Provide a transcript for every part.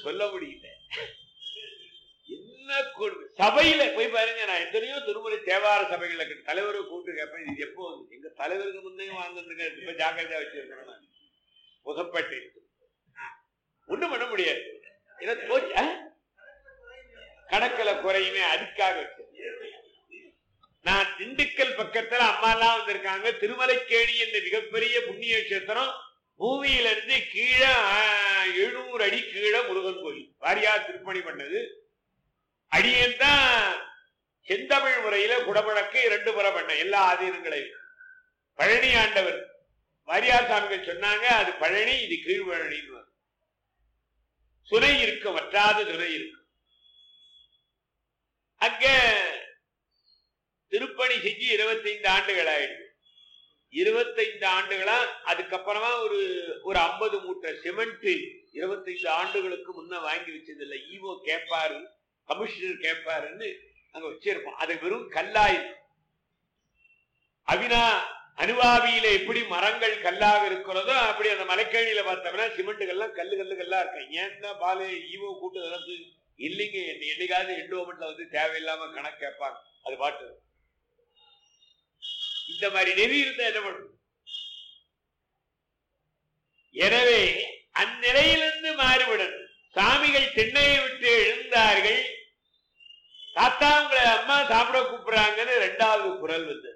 சொல்ல முடியல என்ன கொடுமை சபையில போய் பாருங்க நான் எத்தனையோ திருமுறை தேவார சபைகள்ல இருக்க தலைவரை கூப்பிட்டு கேட்பேன் இது எப்போ வந்து? எங்க தலைவருக்கு முன்னே வாங்கிருந்துங்க இப்ப ஜாக்கிரதையா வச்சிருக்கேன் நான் புதப்பேட்டை ஒண்ணும் பண்ண முடியாது ஏன்னா தோச்சு ஆ? கணக்குல குறையுமே அதுக்காக வச்சேன் நான் திண்டுக்கல் பக்கத்துல அம்மா எல்லாம் வந்திருக்காங்க திருமலைக்கேணி என்ற மிகப்பெரிய புண்ணிய கஷேத்திரம் பூமியில இருந்து கீழே எழுநூறு அடி கீழே முருகன் கோயில் வாரியார் திருப்பணி பண்ணது அடியன் தான் செந்தமிழ் முறையில குடமுழக்கு இரண்டு முறை பண்ண எல்லா ஆதீனங்களையும் பழனி ஆண்டவர் வாரியார் சாமிகள் சொன்னாங்க அது பழனி இது கீழ்பழனின்னு சுனை இருக்கும் வற்றாத சுனை இருக்கும் அங்க திருப்பணி செஞ்சு இருபத்தைந்து ஆண்டுகள் ஆயிடுது இருபத்தைந்து ஆண்டுகளா அதுக்கப்புறமா ஒரு ஒரு ஐம்பது மூட்டை சிமெண்ட் இருபத்தைந்து ஆண்டுகளுக்கு முன்ன வாங்கி வச்சது இல்ல ஈவோ கேட்பாரு கமிஷனர் கேட்பாருன்னு அங்க வச்சிருப்போம் அது வெறும் கல்லாயிருக்கும் அவினா அனுவாவியில எப்படி மரங்கள் கல்லாக இருக்கிறதோ அப்படி அந்த மலைக்கேணியில பார்த்தோம்னா சிமெண்ட்டுகள்லாம் கல்லு கல்லு கல்லா இருக்கும் ஏன்னா பாலு ஈவோ கூட்டு வந்து இல்லைங்க என்னை என்னைக்காவது எண்டோமெண்ட்ல வந்து தேவையில்லாம கணக்கு கேட்பாங்க அது பாட்டு இந்த மாதிரி நெறி இருந்தா என்ன பண்ணும் எனவே அந்நிலையிலிருந்து மாறுபடணும் சாமிகள் திண்ணையை விட்டு எழுந்தார்கள் தாத்தா உங்களை அம்மா சாப்பிட கூப்பிடுறாங்கன்னு ரெண்டாவது குரல் வந்தது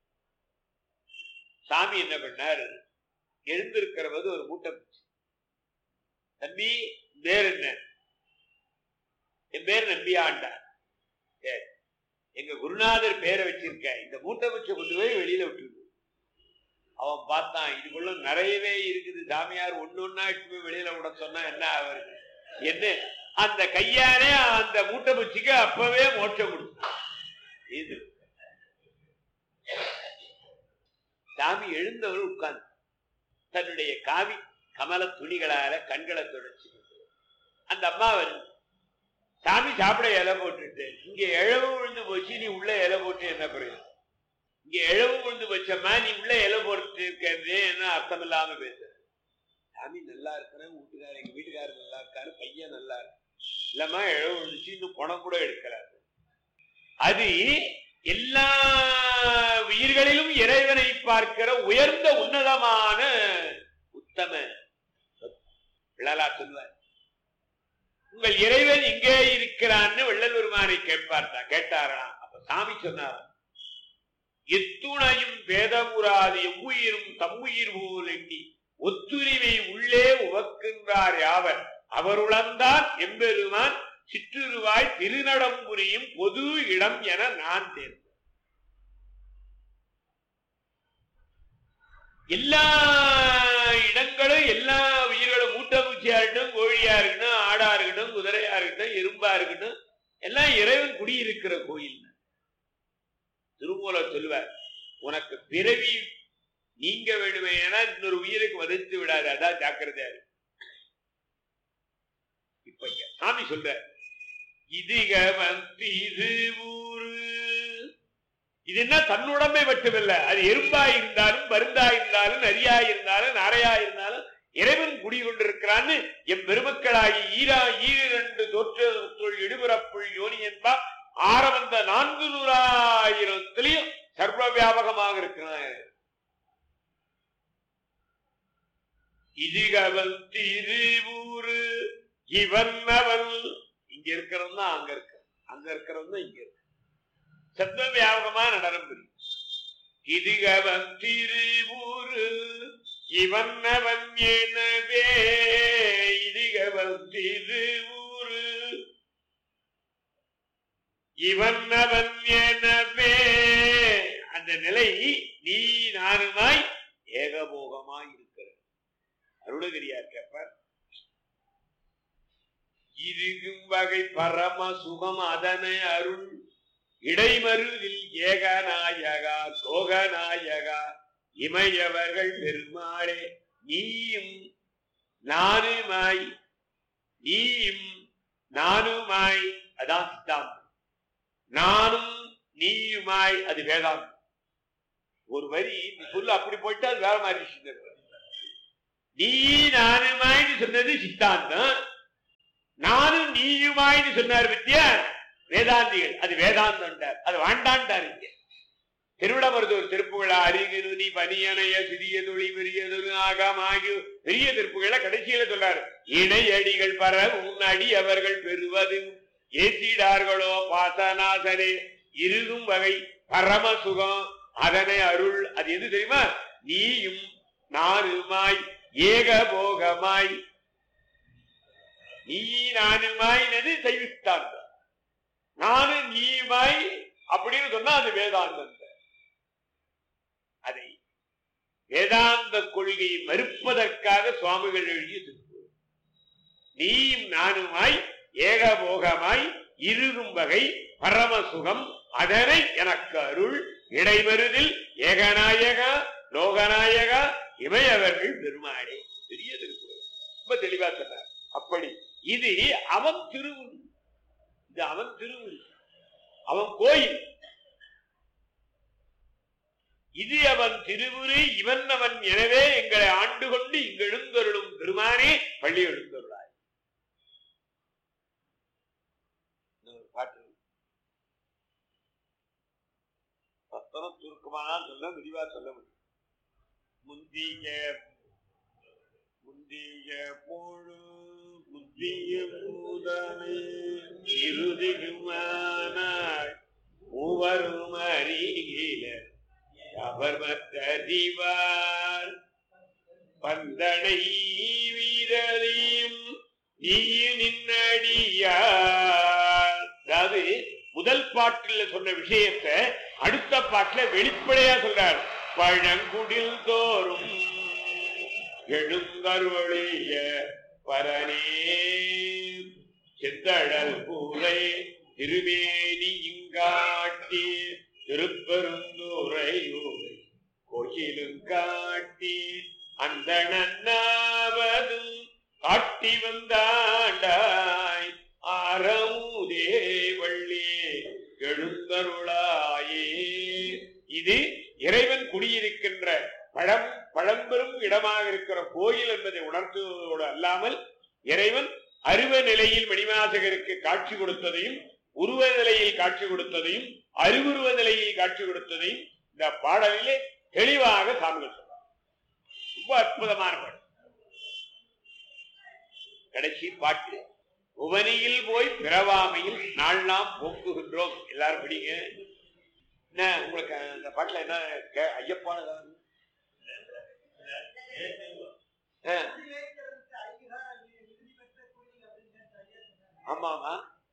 சாமி என்ன பண்ணார் எழுந்திருக்கிறவது ஒரு மூட்டை பூச்சி தம்பி பேர் என்ன என் பேர் நம்பி ஆண்டார் சரி எங்க குருநாதர் பேரை வச்சிருக்க இந்த மூட்டை பூச்சை கொண்டு போய் வெளியில விட்டுரு அவன் பார்த்தான் இதுக்குள்ள நிறையவே இருக்குது சாமியார் ஒண்ணு ஒன்னா எடுத்து போய் வெளியில விட சொன்னா என்ன ஆகுது என்ன அந்த கையாலே அந்த மூட்டை பூச்சிக்கு அப்பவே மோட்சம் கொடுத்தான் இது சாமி எழுந்தவர் உட்கார்ந்து தன்னுடைய காவி கமல துணிகளால கண்களை தொடர்ச்சி அந்த அம்மா வருது சாமி சாப்பிட இலை போட்டுட்டு இங்க இழவு விழுந்து போச்சு நீ உள்ள இலை போட்டு என்ன பிரயோஜனம் இங்க இழவு விழுந்து போச்சம்மா நீ உள்ள இலை போட்டு இருக்கிறது என்ன அர்த்தம் இல்லாம பேசுற சாமி நல்லா இருக்கிறேன் வீட்டுக்காரர் எங்க வீட்டுக்காரர் நல்லா இருக்காரு பையன் நல்லா இருக்கு இல்லம்மா இழவு விழுந்துச்சு இன்னும் பணம் கூட எடுக்கிறாரு அது எல்லா உயிர்களிலும் இறைவனை பார்க்கிற உயர்ந்த உன்னதமான உத்தம விழலா சொல்வார் உங்கள் இறைவன் இங்கே இருக்கிறான்னு வெள்ளல் பெருமானை கேட்பார்த்தா கேட்டாராம் அப்ப சாமி சொன்னார் எத்துணையும் வேதமுறாது எவ்வுயிரும் தம்முயிர் போல் எண்ணி ஒத்துரிமை உள்ளே உவக்கின்றார் யாவர் அவர் உளர்ந்தார் எம்பெருமான் சிற்றுருவாய் திருநடம் புரியும் பொது இடம் என நான் தேர்ந்தேன் எல்லா இடங்களும் எல்லா உயிர்களும் மூட்டப்பூச்சியா இருக்கட்டும் கோழியா இருக்கட்டும் ஆடா இருக்கட்டும் குதிரையா இருக்கட்டும் எறும்பா இருக்கட்டும் எல்லாம் இறைவன் குடியிருக்கிற கோயில் திருமூல சொல்லுவார் உனக்கு பிறவி நீங்க வேண்டுமே ஏன்னா இன்னொரு உயிருக்கு வதைத்து விடாது அதான் ஜாக்கிரதையா இருக்கு இப்ப இங்க சாமி சொல்ற இதுக வந்து இது ஊரு இது என்ன தன்னுடம்பை மட்டுமல்ல அது எறும்பா இருந்தாலும் மருந்தா இருந்தாலும் நரியா இருந்தாலும் நாரையா இருந்தாலும் இறைவன் குடிகொண்டிருக்கிறான்னு எம் பெருமக்களாகி ஈரா ஈரண்டு தோற்றத்துள் இடுபுறப்புள் யோனி என்பா ஆரவந்த நான்கு நூறாயிரத்திலையும் சர்வ வியாபகமாக இருக்கிறான் இதுகவல் திருவூரு இவன் அவன் இங்க இருக்கிறவன் தான் அங்க இருக்க அங்க இருக்கிறவன் தான் இங்க இருக்க சர்வ வியாபகமா நடனம் புரியும் இதுகவன் திருவூரு இவன் அவன் எனவே இதுகவன் திருவூரு இவன் அவன் எனவே அந்த நிலை நீ நானுமாய் ஏகபோகமாய் இருக்கிற அருணகிரியார் கேட்பார் இருக்கும் வகை பரம சுகம் அதனை அருள் இடைமருதில் ஏகநாயகா சோகநாயகா இமையவர்கள் பெருமாளே நீயும் நானுமாய் நீயும் நானுமாய் அதான் சித்தாந்தம் நானும் நீயுமாய் அது வேதாந்தம் ஒரு வரி நீ சொல்ல அப்படி போயிட்டா அது வேற மாதிரி விஷயம் இருக்கு. நீ நானுமாய்னு சொன்னது சித்தாந்தம் நீயுமாய்னு சொன்னார் வித்யா வேதாந்திகள் அது வேதாந்தம் அது வாண்டான்டார் இங்க திருவிடமருதூர் திருப்புகழா அருகிரு நீ பனியனைய சிறிய தொழி பெரியதொரு ஆகாம் ஆகிய பெரிய திருப்புகளை கடைசியில சொல்றாரு இணையடிகள் பர உன் அடி அவர்கள் பெறுவது ஏற்றிடார்களோ பாசநாசனே இருகும் வகை பரம சுகம் அதனை அருள் அது எது தெரியுமா நீயும் நானுமாய் ஏகபோகமாய் நீ நானுமாய் செய்வித்தான் நானும் நீயுமாய் அப்படின்னு சொன்னா அது வேதாந்தம் அதை வேதாந்த கொள்கையை மறுப்பதற்காக சுவாமிகள் எழுதிய திருக்குறள் நீயும் நானுமாய் ஏகபோகமாய் இருகும் வகை பரம சுகம் அதனை எனக்கு அருள் இடைமருதில் ஏகநாயகா லோகநாயகா இமையவர்கள் பெருமாளே பெரிய திருக்குறள் ரொம்ப தெளிவா சொன்னார் அப்படி இது அவன் திருவுரு இது அவன் திருவுரு அவன் கோயில் இது அவன் திருவுரு இவன் அவன் எனவே எங்களை ஆண்டு கொண்டு இங்கு எழுந்தருளும் பெருமானே பள்ளி எழுந்தருளாய் பாட்டு பத்தனம் சுருக்கமான சொல்ல விரிவா சொல்ல முடியும் முந்திய முந்திய பொழு புத்திய பூதமே இறுதிகுமானாய் மூவரும் அறிகிலர் அவர் மற்றறிவார் பந்தனை வீரரையும் நீ நின்னடியார் அதாவது முதல் பாட்டுல சொன்ன விஷயத்தை அடுத்த பாட்டுல வெளிப்படையா சொல்றார் பழங்குடில் தோறும் எழுங்கருளிய பரனே செந்தழல் கூரை திருமேனி இங்காட்டி திருப்பெருந்துறையூரை கோயிலும் காட்டி அந்த நன்னாவதும் காட்டி வந்தாண்டாய் ஆரமுதே வள்ளி எழுந்தருளாயே இது இறைவன் குடியிருக்கின்ற பழம் பழம்பெரும் இடமாக இருக்கிற கோயில் என்பதை உணர்த்துவதோடு அல்லாமல் இறைவன் அருவ நிலையில் மணிவாசகருக்கு காட்சி கொடுத்ததையும் உருவ நிலையில் காட்சி கொடுத்ததையும் அறிவுருவ நிலையில் காட்சி கொடுத்ததையும் இந்த பாடலிலே தெளிவாக சாமிகள் சொல்றார் ரொம்ப அற்புதமான பாடல் கடைசி பாட்டு புவனியில் போய் பிறவாமையில் நாள் நாம் போக்குகின்றோம் எல்லாரும் படிங்க என்ன உங்களுக்கு அந்த பாட்டுல என்ன கே- ஐயப்பான ஏதாவது? ஆ, ஆமா ஆமா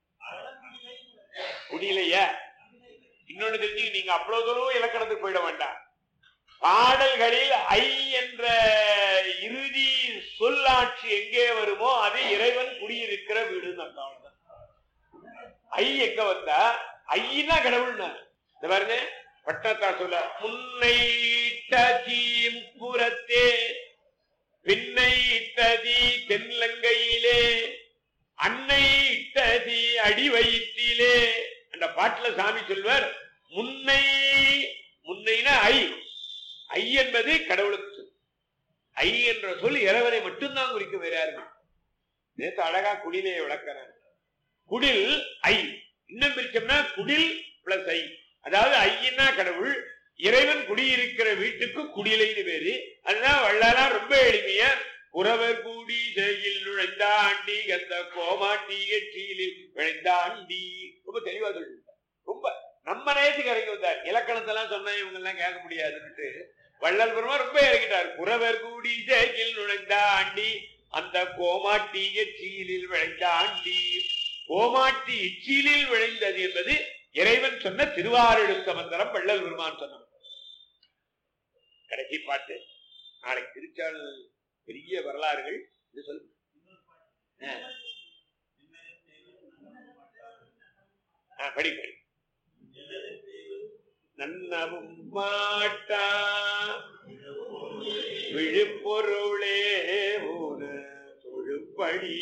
குடியிலையா இன்னொன்னு தெரிஞ்சு நீங்க அவ்வளவு தூரம் இலக்கணத்துக்கு போயிட வேண்டாம் பாடல்களில் ஐ என்ற இறுதி சொல்லாட்சி எங்கே வருமோ அது இறைவன் குடியிருக்கிற வீடுன்னு அர்த்தம் அவ்வளவுதான். ஐ எங்க வந்தா ஐயா கடவுள்னா இந்த பாருங்க பட்டத்தா சொல்ல முன்னை தீம் புறத்தே பின்னை ததி தென்லங்கையிலே அன்னை இட்டதி அடி வயிற்றிலே அந்த பாட்டுல சாமி சொல்வார் முன்னை முன்னைனா ஐ ஐ என்பது கடவுளுக்கு சொல். ஐ என்ற சொல் இறைவனை மட்டும்தான் குறிக்கும் வேற யாருமே நேத்து அழகா குடிலே விளக்கிறார் குடில் ஐ இன்னும் பிரிச்சோம்னா குடில் பிளஸ் ஐ அதாவது ஐயன்னா கடவுள் இறைவன் குடியிருக்கிற வீட்டுக்கு குடிலைன்னு பேரு அதுதான் வள்ளலா ரொம்ப எளிமையா உறவர் கூடி செய்யில் நுழைந்தாண்டி கந்த கோமாட்டி எச்சியிலில் விழைந்தாண்டி ரொம்ப தெளிவா சொல்லிட்டார் ரொம்ப நம்ம நேயத்துக்கு இறங்கி வந்தார் இலக்கணத்தெல்லாம் சொன்னா இவங்க எல்லாம் கேட்க முடியாதுன்னுட்டு வள்ளல் பெருமா ரொம்ப இறங்கிட்டார் குறவர் கூடி செய்யில் நுழைந்தாண்டி அந்த கோமாட்டி எச்சியிலில் விளைந்தாண்டி கோமாட்டி எச்சியிலில் விளைந்தது என்பது இறைவன் சொன்ன திருவாரெழுத்த மந்திரம் வள்ளல் பெருமான் சொன்ன கடைசி பாட்டு நாளைக்கு திருச்சாள் பெரிய வரலாறுகள் இது சொல்லு ஆ. ஆ, படி படி நன்னவும் மாட்டா விழுப்பொருளே ஒரு தொழுப்படி